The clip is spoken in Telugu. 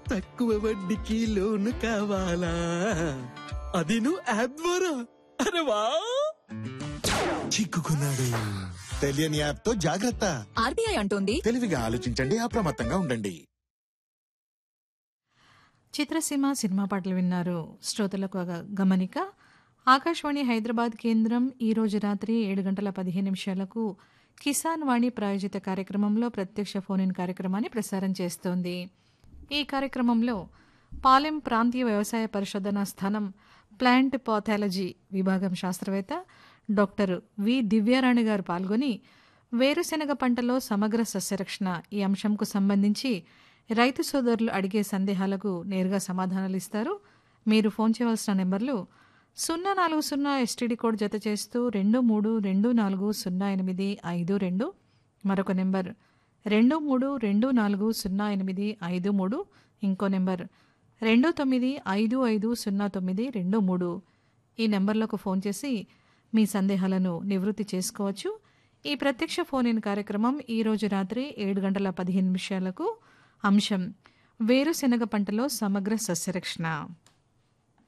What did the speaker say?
తక్కువ వడ్డీకి లోను కావాలా అది నువ్వు యాప్ ద్వారా అరే వా చిక్కుకున్నాడు తెలియని యాప్ తో జాగ్రత్త ఆర్బీఐ అంటోంది తెలివిగా ఆలోచించండి అప్రమత్తంగా ఉండండి చిత్రసీమ సినిమా పాటలు విన్నారు శ్రోతలకు ఒక గమనిక ఆకాశవాణి హైదరాబాద్ కేంద్రం ఈ రోజు రాత్రి ఏడు గంటల పదిహేను నిమిషాలకు కిసాన్ వాణి ప్రాయోజిత కార్యక్రమంలో ప్రత్యక్ష ఫోన్ ఇన్ కార్యక్రమాన్ని ప్రసారం చేస్తోంది ఈ కార్యక్రమంలో పాలెం ప్రాంతీయ వ్యవసాయ పరిశోధనా స్థానం ప్లాంట్ పాథాలజీ విభాగం శాస్త్రవేత్త డాక్టర్ వి దివ్యారాణి గారు పాల్గొని వేరుశెనగ పంటలో సమగ్ర సస్యరక్షణ ఈ అంశంకు సంబంధించి రైతు సోదరులు అడిగే సందేహాలకు నేరుగా సమాధానాలు ఇస్తారు మీరు ఫోన్ చేయవలసిన నెంబర్లు సున్నా నాలుగు సున్నా ఎస్టీడీ కోడ్ జత చేస్తూ రెండు మూడు రెండు నాలుగు సున్నా ఎనిమిది ఐదు రెండు మరొక నెంబర్ రెండు మూడు రెండు నాలుగు సున్నా ఎనిమిది ఐదు మూడు ఇంకో నెంబర్ రెండు తొమ్మిది ఐదు ఐదు సున్నా తొమ్మిది రెండు మూడు ఈ నెంబర్లకు ఫోన్ చేసి మీ సందేహాలను నివృత్తి చేసుకోవచ్చు ఈ ప్రత్యక్ష ఫోన్ ఇన్ కార్యక్రమం ఈ రోజు రాత్రి ఏడు గంటల పదిహేను నిమిషాలకు అంశం వేరుశెనగ పంటలో సమగ్ర సస్యరక్షణ